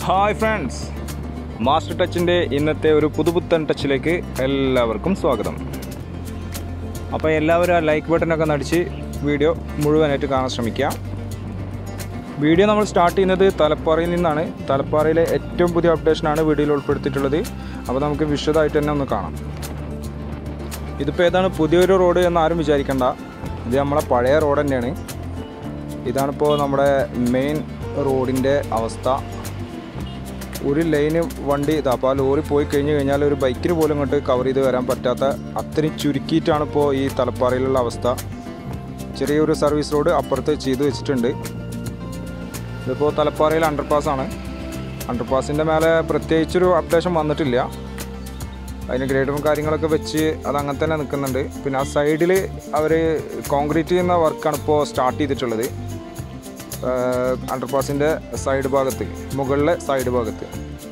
hi friends master ടച്ചിൻ്റെ ഇന്നത്തെ ഒരു പുതുപുത്തൻ ടച്ചിലേക്ക് എല്ലാവർക്കും സ്വാഗതം അപ്പോൾ എല്ലാവരും ആ ലൈക്ക് ബട്ടനൊക്കെ നടിച്ച് വീഡിയോ മുഴുവനായിട്ട് കാണാൻ ശ്രമിക്കുക വീഡിയോ നമ്മൾ സ്റ്റാർട്ട് ചെയ്യുന്നത് തലപ്പാറയിൽ നിന്നാണ് തലപ്പാറയിലെ ഏറ്റവും പുതിയ അപ്ഡേഷനാണ് വീഡിയോയിൽ ഉൾപ്പെടുത്തിയിട്ടുള്ളത് അപ്പോൾ നമുക്ക് വിശദമായിട്ട് തന്നെ ഒന്ന് കാണാം ഇതിപ്പോൾ ഏതാണ് പുതിയൊരു റോഡ് എന്ന് ആരും വിചാരിക്കണ്ട ഇത് നമ്മളെ പഴയ റോഡ് തന്നെയാണ് ഇതാണിപ്പോൾ നമ്മുടെ മെയിൻ റോഡിൻ്റെ അവസ്ഥ ഒരു ലൈന് വണ്ടി ഇതാ അപ്പോൾ ആ ലോറി പോയി കഴിഞ്ഞ് കഴിഞ്ഞാൽ ഒരു ബൈക്കിന് പോലും ഇങ്ങോട്ട് കവർ ചെയ്ത് വരാൻ പറ്റാത്ത അത്രയും ചുരുക്കിയിട്ടാണ് ഇപ്പോൾ ഈ തലപ്പാറയിലുള്ള അവസ്ഥ ചെറിയൊരു സർവീസ് റോഡ് അപ്പുറത്ത് ചെയ്തു വെച്ചിട്ടുണ്ട് ഇതിപ്പോൾ തലപ്പാറയിൽ അണ്ടർപാസ് ആണ് അണ്ടർപാസിൻ്റെ മേലെ പ്രത്യേകിച്ചൊരു അപ്ഡേഷൻ വന്നിട്ടില്ല അതിന് ഗ്രേഡറും കാര്യങ്ങളൊക്കെ വെച്ച് അത് അങ്ങനെ തന്നെ നിൽക്കുന്നുണ്ട് പിന്നെ ആ സൈഡിൽ അവർ കോൺക്രീറ്റ് ചെയ്യുന്ന വർക്കാണ് ഇപ്പോൾ സ്റ്റാർട്ട് ചെയ്തിട്ടുള്ളത് അണ്ടർപാസിൻ്റെ സൈഡ് ഭാഗത്ത് മുകളിലെ സൈഡ് ഭാഗത്ത്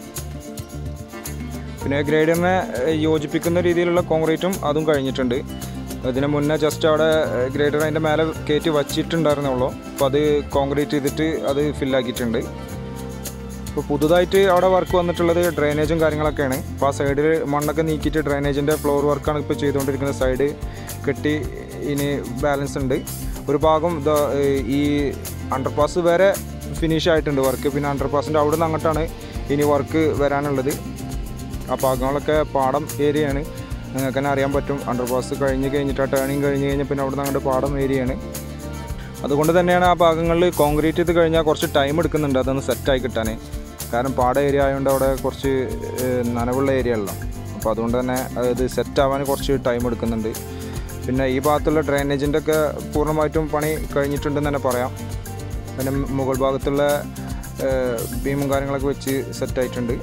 പിന്നെ ഗ്രേഡറിനെ യോജിപ്പിക്കുന്ന രീതിയിലുള്ള കോൺക്രീറ്റും അതും കഴിഞ്ഞിട്ടുണ്ട് അതിന് മുന്നേ ജസ്റ്റ് അവിടെ ഗ്രേഡർ അതിൻ്റെ മേലെ കയറ്റി വച്ചിട്ടുണ്ടായിരുന്നുള്ളൂ അപ്പോൾ അത് കോൺക്രീറ്റ് ചെയ്തിട്ട് അത് ഫില്ലാക്കിയിട്ടുണ്ട് ഇപ്പോൾ പുതുതായിട്ട് അവിടെ വർക്ക് വന്നിട്ടുള്ളത് ഡ്രെയിനേജും കാര്യങ്ങളൊക്കെയാണ് അപ്പോൾ ആ സൈഡിൽ മണ്ണൊക്കെ നീക്കിയിട്ട് ഡ്രെയിനേജിൻ്റെ ഫ്ലോർ വർക്കാണ് ഇപ്പോൾ ചെയ്തുകൊണ്ടിരിക്കുന്നത് സൈഡ് കെട്ടി ഇനി ബാലൻസ് ഉണ്ട് ഒരു ഭാഗം ഇതാ ഈ അണ്ടർപാസ് വരെ ഫിനിഷ് ആയിട്ടുണ്ട് വർക്ക് പിന്നെ അണ്ടർപാസിൻ്റെ അവിടെ നിന്ന് അങ്ങോട്ടാണ് ഇനി വർക്ക് വരാനുള്ളത് ആ ഭാഗങ്ങളൊക്കെ പാടം ഏരിയയാണ് നിങ്ങൾക്ക് തന്നെ അറിയാൻ പറ്റും അണ്ടർപാസ് കഴിഞ്ഞ് കഴിഞ്ഞിട്ട് ആ ടേണിങ് കഴിഞ്ഞ് കഴിഞ്ഞാൽ പിന്നെ അവിടെ നിന്ന് അങ്ങോട്ട് പാടം ഏരിയയാണ് അതുകൊണ്ട് തന്നെയാണ് ആ ഭാഗങ്ങളിൽ കോൺക്രീറ്റ് ചെയ്ത് കഴിഞ്ഞാൽ കുറച്ച് ടൈം എടുക്കുന്നുണ്ട് അതൊന്ന് സെറ്റായി കിട്ടാൻ കാരണം പാട ഏരിയ ആയതുകൊണ്ട് അവിടെ കുറച്ച് ഏഹ്, നനവുള്ള ഏരിയ അല്ല അപ്പോൾ അതുകൊണ്ട് തന്നെ അത് സെറ്റ് ആവാൻ കുറച്ച് ടൈം എടുക്കുന്നുണ്ട് പിന്നെ ഈ ഭാഗത്തുള്ള ഡ്രെയിനേജിൻ്റെ ഒക്കെ പൂർണ്ണമായിട്ടും പണി കഴിഞ്ഞിട്ടുണ്ടെന്ന് തന്നെ പറയാം പിന്നെ മുകൾ ഭാഗത്തുള്ള ഏഹ്, ബീമും കാര്യങ്ങളൊക്കെ വെച്ച് സെറ്റായിട്ടുണ്ട്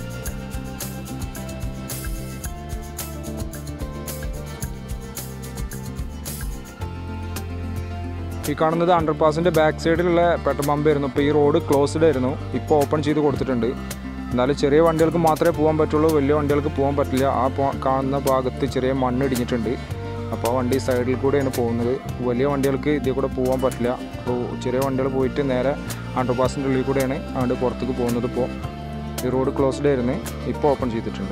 ഈ കാണുന്നത് അണ്ടർപാസിൻ്റെ ബാക്ക് സൈഡിലുള്ള പെട്രോൾ പമ്പ് ആയിരുന്നു ഇപ്പോൾ ഈ റോഡ് ക്ലോസ്ഡ് ആയിരുന്നു ഇപ്പോൾ ഓപ്പൺ ചെയ്ത് കൊടുത്തിട്ടുണ്ട് എന്നാലും ചെറിയ വണ്ടികൾക്ക് മാത്രമേ പോകാൻ പറ്റുള്ളൂ വലിയ വണ്ടികൾക്ക് പോകാൻ പറ്റില്ല ആ പോ- കാണുന്ന ഭാഗത്ത് ചെറിയ മണ്ണ് ഇടിഞ്ഞിട്ടുണ്ട് അപ്പോൾ ആ വണ്ടി സൈഡിൽ കൂടെയാണ് പോകുന്നത് വലിയ വണ്ടികൾക്ക് ഇതിൽ കൂടെ പോകാൻ പറ്റില്ല അപ്പോൾ ചെറിയ വണ്ടികൾ പോയിട്ട് നേരെ അണ്ടർപാസിൻ്റെ ഉള്ളിൽ കൂടെയാണ് അങ്ങോട്ട് പുറത്തേക്ക് പോകുന്നത് ഇപ്പോൾ ഈ റോഡ് ക്ലോസ്ഡ് ആയിരുന്നു ഇപ്പോൾ ഓപ്പൺ ചെയ്തിട്ടുണ്ട്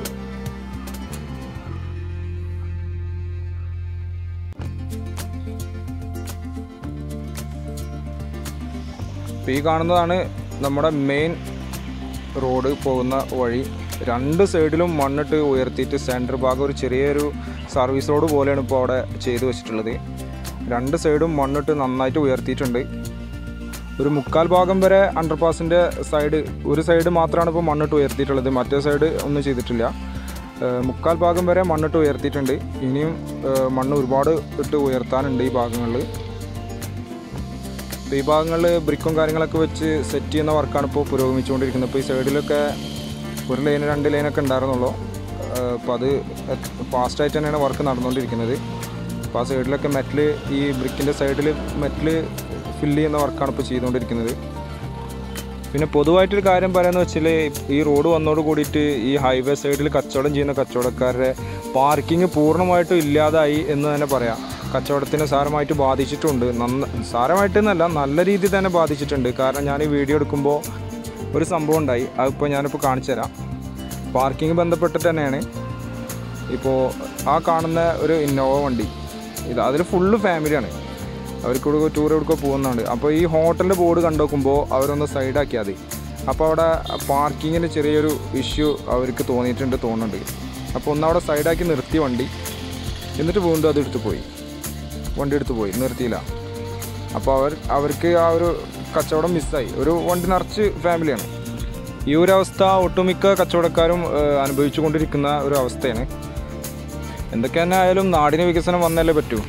ഇപ്പോൾ ഈ കാണുന്നതാണ് നമ്മുടെ മെയിൻ റോഡ് പോകുന്ന വഴി രണ്ട് സൈഡിലും മണ്ണിട്ട് ഉയർത്തിയിട്ട് സെൻറ്റർ ഭാഗം ഒരു ചെറിയൊരു സർവീസ് റോഡ് പോലെയാണ് ഇപ്പോൾ അവിടെ ചെയ്തു വെച്ചിട്ടുള്ളത് രണ്ട് സൈഡും മണ്ണിട്ട് നന്നായിട്ട് ഉയർത്തിയിട്ടുണ്ട് ഒരു മുക്കാൽ ഭാഗം വരെ അണ്ടർപാസിൻ്റെ സൈഡ് ഒരു സൈഡ് മാത്രമാണ് ഇപ്പോൾ മണ്ണിട്ട് ഉയർത്തിയിട്ടുള്ളത് മറ്റേ സൈഡ് ഒന്നും ചെയ്തിട്ടില്ല ഏഹ് മുക്കാൽ ഭാഗം വരെ മണ്ണിട്ട് ഉയർത്തിയിട്ടുണ്ട് ഇനിയും ഏഹ് മണ്ണ് ഒരുപാട് ഇട്ട് ഉയർത്താനുണ്ട് ഈ ഭാഗങ്ങളിൽ ഇപ്പോൾ ഈ ഭാഗങ്ങളിൽ ബ്രിക്കും കാര്യങ്ങളൊക്കെ വെച്ച് സെറ്റ് ചെയ്യുന്ന വർക്കാണ് ഇപ്പോൾ പുരോഗമിച്ചുകൊണ്ടിരിക്കുന്നത് ഇപ്പോൾ ഈ സൈഡിലൊക്കെ ഒരു ലൈൻ രണ്ട് ലൈനൊക്കെ ഉണ്ടായിരുന്നുള്ളൂ അപ്പോൾ അത് ഫാസ്റ്റായിട്ട് തന്നെയാണ് വർക്ക് നടന്നുകൊണ്ടിരിക്കുന്നത് അപ്പോൾ ആ സൈഡിലൊക്കെ മെറ്റൽ ഈ ബ്രിക്കിൻ്റെ സൈഡിൽ മെറ്റൽ ഫില്ല് ചെയ്യുന്ന വർക്കാണ് ഇപ്പോൾ ചെയ്തുകൊണ്ടിരിക്കുന്നത് പിന്നെ പൊതുവായിട്ടൊരു കാര്യം പറയാന്ന് വെച്ചാൽ ഈ റോഡ് വന്നോട് കൂടിയിട്ട് ഈ ഹൈവേ സൈഡിൽ കച്ചവടം ചെയ്യുന്ന കച്ചവടക്കാരുടെ പാർക്കിംഗ് പൂർണ്ണമായിട്ടും ഇല്ലാതായി എന്ന് തന്നെ പറയാം കച്ചവടത്തിനെ സാരമായിട്ട് ബാധിച്ചിട്ടുണ്ട് നന്ന സാരമായിട്ടെന്നല്ല നല്ല രീതിയിൽ തന്നെ ബാധിച്ചിട്ടുണ്ട് കാരണം ഞാൻ ഈ വീഡിയോ എടുക്കുമ്പോൾ ഒരു സംഭവം ഉണ്ടായി അതിപ്പോൾ ഞാനിപ്പോൾ കാണിച്ചു തരാം പാർക്കിംഗ് ബന്ധപ്പെട്ടിട്ട് തന്നെയാണ് ഇപ്പോൾ ആ കാണുന്ന ഒരു ഇന്നോവ വണ്ടി ഇത് അതിൽ ഫുള്ള് ഫാമിലിയാണ് അവർക്ക് ഇവിടെ ടൂർ എവിടെക്കോ പോകുന്നുണ്ട് അപ്പോൾ ഈ ഹോട്ടലിൻ്റെ ബോർഡ് കണ്ടു നോക്കുമ്പോൾ അവരൊന്ന് സൈഡാക്കിയാൽ മതി അപ്പോൾ അവിടെ പാർക്കിങ്ങിന് ചെറിയൊരു ഇഷ്യൂ അവർക്ക് തോന്നിയിട്ടുണ്ട് തോന്നുന്നുണ്ട് അപ്പോൾ ഒന്ന് അവിടെ സൈഡാക്കി നിർത്തി വണ്ടി എന്നിട്ട് വീണ്ടും അത് എടുത്ത് പോയി വണ്ടി എടുത്ത് പോയി നിർത്തിയില്ല അപ്പോൾ അവർ അവർക്ക് ആ ഒരു കച്ചവടം മിസ്സായി ഒരു വണ്ടി നിറച്ച് ഫാമിലിയാണ് ഈ ഒരു അവസ്ഥ ഒട്ടുമിക്ക കച്ചവടക്കാരും ഏഹ്, അനുഭവിച്ചു കൊണ്ടിരിക്കുന്ന ഒരു അവസ്ഥയാണ് എന്തൊക്കെ തന്നെ ആയാലും നാടിന് വികസനം വന്നല്ലേ പറ്റൂ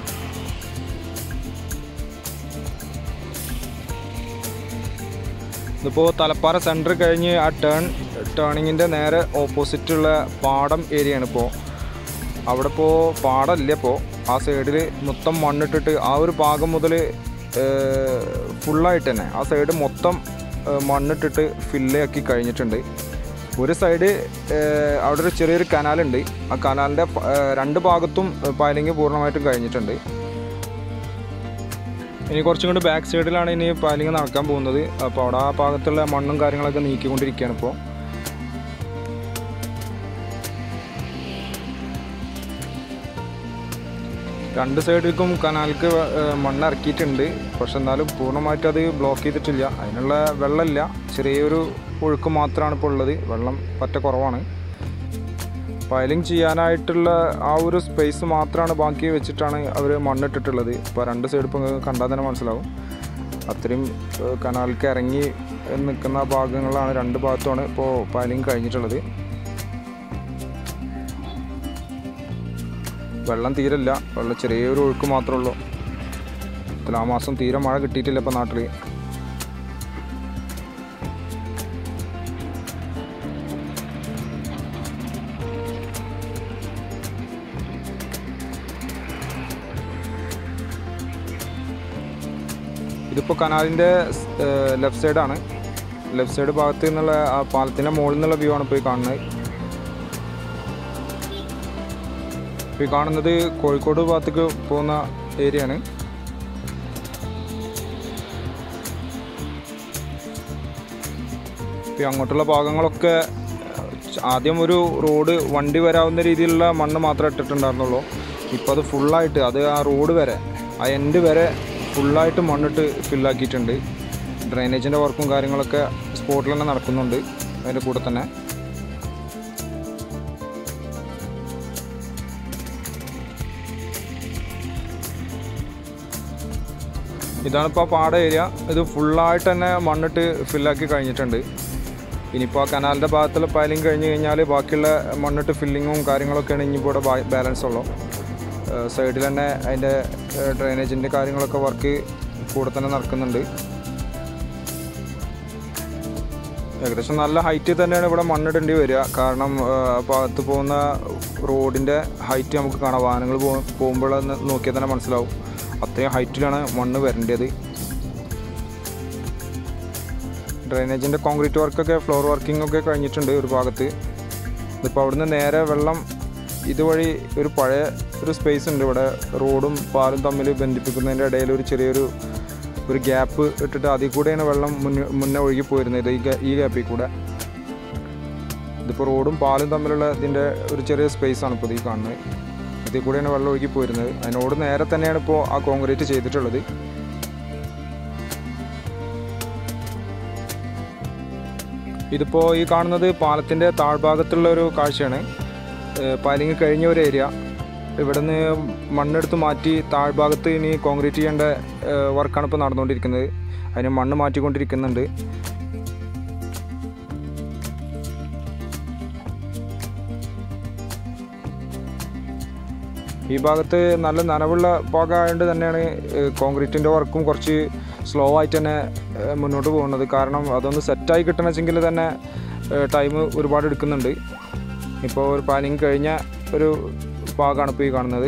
ഇതിപ്പോൾ തലപ്പാറ സെൻറ്റർ കഴിഞ്ഞ് ആ ടേൺ ടേണിങ്ങിൻ്റെ നേരെ ഓപ്പോസിറ്റുള്ള പാടം ഏരിയയാണ് ഇപ്പോൾ അവിടെ ഇപ്പോൾ പാടമില്ല ഇപ്പോൾ ആ സൈഡിൽ മൊത്തം മണ്ണിട്ടിട്ട് ആ ഒരു ഭാഗം മുതൽ ഫുള്ളായിട്ട് തന്നെ ആ സൈഡ് മൊത്തം ഏഹ്, മണ്ണിട്ടിട്ട് ഫില്ലാക്കി കഴിഞ്ഞിട്ടുണ്ട് ഒരു സൈഡ് ഏഹ്, അവിടെ ഒരു ചെറിയൊരു കനാലുണ്ട് ആ കനാലിൻ്റെ പ- ഏഹ്, രണ്ട് ഭാഗത്തും പൈലിങ് പൂർണ്ണമായിട്ടും കഴിഞ്ഞിട്ടുണ്ട് ഇനി കുറച്ചും കൂടി ബാക്ക് സൈഡിലാണ് ഇനി പാലിങ് നടക്കാൻ പോകുന്നത് അപ്പോൾ അവിടെ ആ ഭാഗത്തുള്ള മണ്ണും കാര്യങ്ങളൊക്കെ നീക്കിക്കൊണ്ടിരിക്കുകയാണ് ഇപ്പോൾ രണ്ട് സൈഡിലേക്കും കനാലിക്ക് ഏഹ്, മണ്ണ് ഇറക്കിയിട്ടുണ്ട് പക്ഷെ എന്നാലും പൂർണ്ണമായിട്ട് അത് ബ്ലോക്ക് ചെയ്തിട്ടില്ല അതിനുള്ള വെള്ളമില്ല ചെറിയൊരു ഒഴുക്ക് മാത്രമാണ് ഇപ്പോൾ ഉള്ളത് വെള്ളം പറ്റ കുറവാണ് പൈലിംഗ് ചെയ്യാനായിട്ടുള്ള ആ ഒരു സ്പേസ് മാത്രമാണ് ബാക്കി വെച്ചിട്ടാണ് അവർ മണ്ണിട്ടിട്ടുള്ളത് ഇപ്പോൾ രണ്ട് സൈഡ് ഇപ്പോൾ നിങ്ങൾക്ക് കണ്ടാൽ തന്നെ മനസ്സിലാവും അത്രയും ഏഹ്, കനാലിലേക്ക് ഇറങ്ങി നിൽക്കുന്ന ഭാഗങ്ങളാണ് രണ്ട് ഭാഗത്തുമാണ് ഇപ്പോൾ പൈലിംഗ് കഴിഞ്ഞിട്ടുള്ളത് വെള്ളം തീരില്ല വെള്ളം ചെറിയൊരു ഒഴുക്ക് മാത്രമേ ഉള്ളൂ തുലാമാസം തീരെ മഴ കിട്ടിയിട്ടില്ല ഇപ്പോൾ നാട്ടിൽ ഇതിപ്പോൾ കനാലിൻ്റെ ലെഫ്റ്റ് സൈഡാണ് ലെഫ്റ്റ് സൈഡ് ഭാഗത്ത് നിന്നുള്ള ആ പാലത്തിൻ്റെ മുകളിൽ നിന്നുള്ള വ്യൂ ആണ് ഇപ്പോൾ ഈ കാണുന്നത് ഇപ്പോൾ ഈ കാണുന്നത് കോഴിക്കോട് ഭാഗത്തേക്ക് പോകുന്ന ഏരിയ ആണ് ഇപ്പോൾ അങ്ങോട്ടുള്ള ഭാഗങ്ങളൊക്കെ ആദ്യം ഒരു റോഡ് വണ്ടി വരാവുന്ന രീതിയിലുള്ള മണ്ണ് മാത്രമേ ഇട്ടിട്ടുണ്ടായിരുന്നുള്ളൂ ഇപ്പോൾ അത് ഫുള്ളായിട്ട് അത് ആ റോഡ് വരെ ആ എൻഡ് വരെ ഫുള്ളായിട്ട് മണ്ണിട്ട് ഫില്ലാക്കിയിട്ടുണ്ട് ഡ്രൈനേജിൻ്റെ വർക്കും കാര്യങ്ങളൊക്കെ സ്പോട്ടിൽ തന്നെ നടക്കുന്നുണ്ട് അതിൻ്റെ കൂടെ തന്നെ ഇതാണിപ്പോൾ പാട ഏരിയ ഇത് ഫുള്ളായിട്ട് തന്നെ മണ്ണിട്ട് ഫില്ലാക്കി കഴിഞ്ഞിട്ടുണ്ട് ഇനിയിപ്പോൾ ആ കനാലിൻ്റെ ഭാഗത്തുള്ള പൈലിംഗ് കഴിഞ്ഞ് കഴിഞ്ഞാൽ ബാക്കിയുള്ള മണ്ണിട്ട് ഫില്ലിങ്ങും കാര്യങ്ങളൊക്കെയാണ് ഇനിയിപ്പോൾ ഇവിടെ ബാലൻസ് ഉള്ളൂ സൈഡിൽ തന്നെ അതിൻ്റെ ഡ്രൈനേജിൻ്റെ കാര്യങ്ങളൊക്കെ വർക്ക് കൂടെ തന്നെ നടക്കുന്നുണ്ട് ഏകദേശം നല്ല ഹൈറ്റ് തന്നെയാണ് ഇവിടെ മണ്ണിടേണ്ടി വരിക കാരണം ആ, ഭാഗത്ത് പോകുന്ന റോഡിൻ്റെ ഹൈറ്റ് നമുക്ക് കാണാം വാഹനങ്ങൾ പോകുമ്പോൾ നോക്കിയാൽ തന്നെ മനസ്സിലാവും അത്രയും ഹൈറ്റിലാണ് മണ്ണ് വരേണ്ടത് ഡ്രൈനേജിൻ്റെ കോൺക്രീറ്റ് വർക്കൊക്കെ ഫ്ലോർ വർക്കിംഗ് ഒക്കെ കഴിഞ്ഞിട്ടുണ്ട് ഒരു ഭാഗത്ത് ഇതിപ്പോൾ അവിടുന്ന് നേരെ വെള്ളം ഇതുവഴി ഒരു പഴയ ഒരു സ്പേസ് ഉണ്ട് ഇവിടെ റോഡും പാലും തമ്മിൽ ബന്ധിപ്പിക്കുന്നതിൻ്റെ ഇടയിൽ ഒരു ചെറിയൊരു ഒരു ഗ്യാപ്പ് ഇട്ടിട്ട് അതിൽ കൂടെയാണ് വെള്ളം മുന്നേ മുന്നേ ഒഴുകി പോയിരുന്നത് ഈ ഗ്യാ- ഈ ഗ്യാപ്പിൽ കൂടെ ഇതിപ്പോൾ റോഡും പാലും തമ്മിലുള്ള ഇതിൻ്റെ ഒരു ചെറിയ സ്പേസ് ആണ് ഇപ്പോൾ ഈ കാണുന്നത് ഇതിൽ കൂടെയാണ് വെള്ളം ഒഴുകി പോയിരുന്നത് അതിനോട് നേരെ തന്നെയാണ് ഇപ്പോൾ ആ കോൺക്രീറ്റ് ചെയ്തിട്ടുള്ളത് ഇതിപ്പോൾ ഈ കാണുന്നത് പാലത്തിൻ്റെ താഴ്ഭാഗത്തുള്ള ഒരു കാഴ്ചയാണ് പാലിങ് കഴിഞ്ഞ ഒരു ഏരിയ ഇവിടുന്ന് മണ്ണെടുത്ത് മാറ്റി താഴ്ഭാഗത്ത് ഇനി കോൺക്രീറ്റ് ചെയ്യേണ്ട വർക്കാണ് ഇപ്പോൾ നടന്നുകൊണ്ടിരിക്കുന്നത് അതിന് മണ്ണ് മാറ്റിക്കൊണ്ടിരിക്കുന്നുണ്ട് ഈ ഭാഗത്ത് നല്ല നനവുള്ള ഭാഗമായതുകൊണ്ട് തന്നെയാണ് കോൺക്രീറ്റിൻ്റെ വർക്കും കുറച്ച് സ്ലോ ആയിട്ട് തന്നെ ഏഹ്, മുന്നോട്ട് പോകുന്നത് കാരണം അതൊന്ന് സെറ്റായി കിട്ടണമെങ്കിൽ തന്നെ ടൈം ഒരുപാട് എടുക്കുന്നുണ്ട് ഇപ്പോൾ ഒരു പ്ലാനിങ് കഴിഞ്ഞ ഒരു ഭാഗമാണ് ഇപ്പോൾ ഈ കാണുന്നത്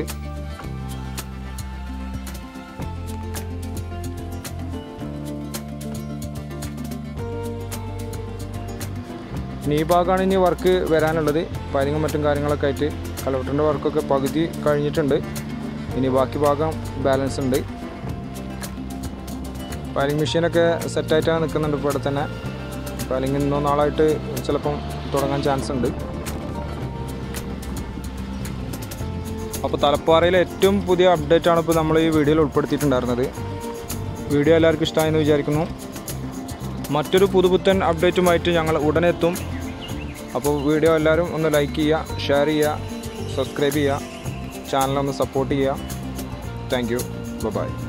ഇനി ഈ ഭാഗമാണ് ഇനി വർക്ക് വരാനുള്ളത് പൈലിങ്ങും മറ്റും കാര്യങ്ങളൊക്കെ ആയിട്ട് കലവട്ടൻ്റെ വർക്കൊക്കെ പകുതി കഴിഞ്ഞിട്ടുണ്ട് ഇനി ബാക്കി ഭാഗം ബാലൻസ് ഉണ്ട് പൈലിംഗ് മെഷീനൊക്കെ സെറ്റായിട്ടാണ് നിൽക്കുന്നുണ്ട് ഇപ്പോൾ ഇവിടെ തന്നെ പൈലിംഗ് ഇന്നോ നാളായിട്ട് ചിലപ്പം തുടങ്ങാൻ ചാൻസ് ഉണ്ട് അപ്പോൾ തലപ്പാറയിലെ ഏറ്റവും പുതിയ അപ്ഡേറ്റ് ആണ് ഇപ്പോൾ നമ്മൾ ഈ വീഡിയോയിൽ ഉൾപ്പെടുത്തിയിട്ടുണ്ടായിരുന്നത് വീഡിയോ എല്ലാവർക്കും ഇഷ്ടമായെന്ന് വിചാരിക്കുന്നു മറ്റൊരു പുതുപുത്തൻ അപ്ഡേറ്റുമായിട്ട് ഞങ്ങൾ ഉടനെ എത്തും അപ്പോൾ വീഡിയോ എല്ലാവരും ഒന്ന് ലൈക്ക് ചെയ്യുക ഷെയർ ചെയ്യുക സബ്സ്ക്രൈബ് ചെയ്യുക ചാനലൊന്ന് സപ്പോർട്ട് ചെയ്യുക താങ്ക് യു ബൈ